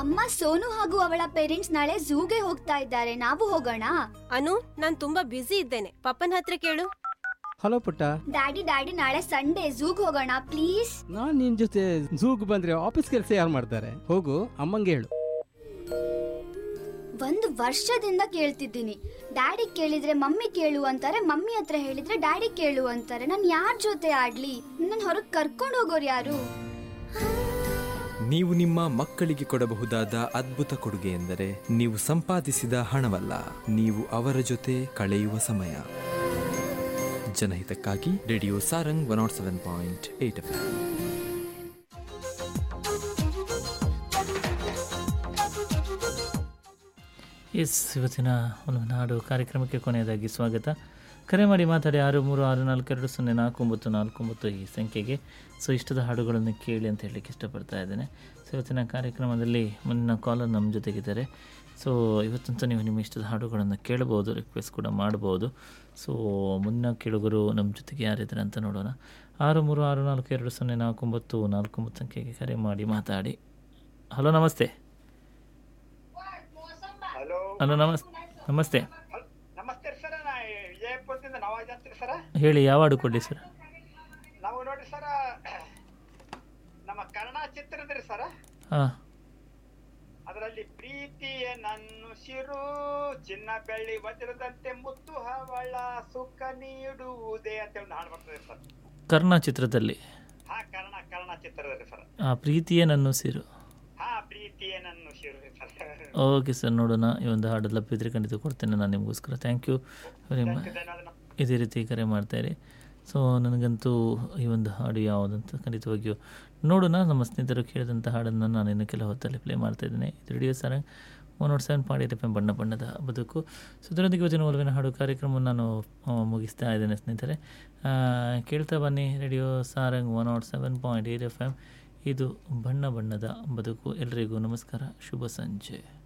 ಅಮ್ಮ ಸೋನು ಹಾಗೂ ಅವಳ ಪೇರೆಂಟ್ಸ್ ನಾಳೆ ಝೂಗೆ ಹೋಗ್ತಾ ಇದ್ದಾರೆ ನಾವು ಹೋಗೋಣ ಅನು ನಾನ್ ತುಂಬಾ ಬ್ಯುಸಿ ಇದ್ದೇನೆ ಪಪ್ಪನ ಹತ್ರ ಕೇಳು ಹಲೋ ಪುಟ್ಟ ಡ್ಯಾಡಿ ಡ್ಯಾಡಿ ನಾಳೆ ಸಂಡೇ ಝೂಗ್ ಹೋಗೋಣ ಪ್ಲೀಸ್ ನಾನ್ ನಿನ್ ಜೊತೆ ಝೂಗ್ ಬಂದ್ರೆ ಆಫೀಸ್ ಕೆಲಸ ಯಾರು ಮಾಡ್ತಾರೆ ಹೋಗು ಅಮ್ಮಂಗೆ ಹೇಳು ಒಂದು ವರ್ಷದಿಂದ ಕೇಳ್ತಿದ್ದೀನಿ ಡ್ಯಾಡಿ ಕೇಳಿದ್ರೆ ಮಮ್ಮಿ ಕೇಳು ಅಂತಾರೆ ಮಮ್ಮಿ ಹತ್ರ ಹೇಳಿದ್ರೆ ಡ್ಯಾಡಿ ಕೇಳು ಅಂತಾರೆ ನಾನು ಯಾರ ಜೊತೆ ಆಡ್ಲಿ ನನ್ನ ಹೊರಗೆ ಕರ್ಕೊಂಡು ಹೋಗೋರು ಯಾರು ನೀವು ನಿಮ್ಮ ಮಕ್ಕಳಿಗೆ ಕೊಡಬಹುದಾದ ಅದ್ಭುತ ಕೊಡುಗೆ ಎಂದರೆ ನೀವು ಸಂಪಾದಿಸಿದ ಹಣವಲ್ಲ ನೀವು ಅವರ ಜೊತೆ ಕಳೆಯುವ ಸಮಯ ಜನಹಿತಕ್ಕಾಗಿ radio Sarang one nought seven point eight F S ಇವತ್ತಿನ ಒಂದು ನಾಡು ಕಾರ್ಯಕ್ರಮಕ್ಕೆ ಕೊನೆಯದಾಗಿ ಸ್ವಾಗತ ಕರೆ ಮಾಡಿ ಮಾತಾಡಿ ಆರು ಮೂರು ಆರು ನಾಲ್ಕು ಎರಡು ಸೊನ್ನೆ ನಾಲ್ಕು ಒಂಬತ್ತು ನಾಲ್ಕು ಒಂಬತ್ತು ಈ ಸಂಖ್ಯೆಗೆ ಸೊ ಇಷ್ಟದ ಹಾಡುಗಳನ್ನು ಕೇಳಿ ಅಂತ ಹೇಳಲಿಕ್ಕೆ ಇಷ್ಟಪಡ್ತಾ ಇದ್ದೇನೆ ಸೊ ಇವತ್ತಿನ ಕಾರ್ಯಕ್ರಮದಲ್ಲಿ ಮುಂದಿನ ಕಾಲರ್ ನಮ್ಮ ಜೊತೆಗಿದ್ದಾರೆ ಸೊ ಇವತ್ತಂತೂ ನೀವು ನಿಮ್ಮ ಇಷ್ಟದ ಹಾಡುಗಳನ್ನು ಕೇಳಬಹುದು ರಿಕ್ವೆಸ್ಟ್ ಕೂಡ ಮಾಡ್ಬೋದು ಸೊ ಮುಂದಿನ ಕೇಳುಗರು ನಮ್ಮ ಜೊತೆಗೆ ಯಾರಿದ್ದಾರೆ ಅಂತ ನೋಡೋಣ ಆರು ಮೂರು ಆರು ನಾಲ್ಕು ಎರಡು ಸೊನ್ನೆ ನಾಲ್ಕು ಒಂಬತ್ತು ನಾಲ್ಕು ಒಂಬತ್ತು ಸಂಖ್ಯೆಗೆ ಕರೆ ಮಾಡಿ ಮಾತಾಡಿ ಹಲೋ ನಮಸ್ತೆ ಹಲೋ ಹಲೋ ನಮಸ್ ನಮಸ್ತೆ ನಮಸ್ತೆ ಸರ್ ನಾ ವಿಜಯಪುರದಿಂದ ನವಾಜ್ ಅಂತೀರಿ ಸರ ಹೇಳಿ ಯಾವ ಹಾಡು ಕೊಡಲಿ ಸರ್ ನಾವು ನೋಡ್ರಿ ಸರ ನಮ್ಮ ಕನ್ನಡ ಚಿತ್ರದ್ರಿ ಸರ ಹಾಂ ಅದರಲ್ಲಿ ಪ್ರೀತಿಯ ನನ್ನ ಶಿರು ಚಿನ್ನ ಬೆಳ್ಳಿ ವಜ್ರದಂತೆ ಮುತ್ತು ಹವಳ ಸುಖ ನೀಡುವುದೇ ಅಂತ ಒಂದು ಹಾಡು ಬರ್ತದೆ ಸರ್ ಕರ್ಣ ಚಿತ್ರದಲ್ಲಿ ಹಾ ಕನ್ನಡ ಕನ್ನಡ ಚಿತ್ರದಲ್ಲಿ ಸರ್ ಆ ಪ್ರೀತಿಯೇ ನನ್ನ ಸಿರು ಹಾ ಪ್ರೀತಿಯ ನನ್ನ ಶಿರು ಸರ್ ಓಕೆ ಸರ್ ನೋಡೋಣ ಈ ಒಂದು ಹಾಡು ಲಭ್ಯತೆ ಖಂಡಿತ ಕೊಡ್ತೇನೆ ನಾನು ನಿಮಗೋಸ್ಕರ ಥ್ಯಾಂಕ್ ಯು ವೆರಿ ಮಚ್ ಧನ್ಯವಾದ ಇದೇ ರೀತಿ ಕರೆ ಮಾಡ್ತಾಯಿರಿ ಸೊ ನನಗಂತೂ ಈ ಒಂದು ಹಾಡು ಯಾವುದಂತ ಖಂಡಿತವಾಗಿಯೂ ನೋಡೋಣ ನಮ್ಮ ಸ್ನೇಹಿತರು ಕೇಳಿದಂಥ ಹಾಡನ್ನು ನಾನು ಇನ್ನು ಕೆಲ ಹೊತ್ತಲ್ಲಿ ಪ್ಲೇ ಮಾಡ್ತಾ ಇದ್ದೇನೆ ಇದು radio Sarang one nought seven point eight F M ಬಣ್ಣ ಬಣ್ಣದ ಬದುಕು ಸೊ ಇದರೊಂದಿಗೆ ಇವತ್ತಿನ ಒಲವಿನ ಹಾಡು ಕಾರ್ಯಕ್ರಮವನ್ನು ನಾನು ಆ, ಮುಗಿಸ್ತಾ ಇದ್ದೇನೆ ಸ್ನೇಹಿತರೆ ಆ, ಕೇಳ್ತಾ ಬನ್ನಿ radio Sarang one nought seven point eight F M ಇದು ಬಣ್ಣ ಬಣ್ಣದ ಬದುಕು ಎಲ್ರಿಗೂ ನಮಸ್ಕಾರ ಶುಭ ಸಂಜೆ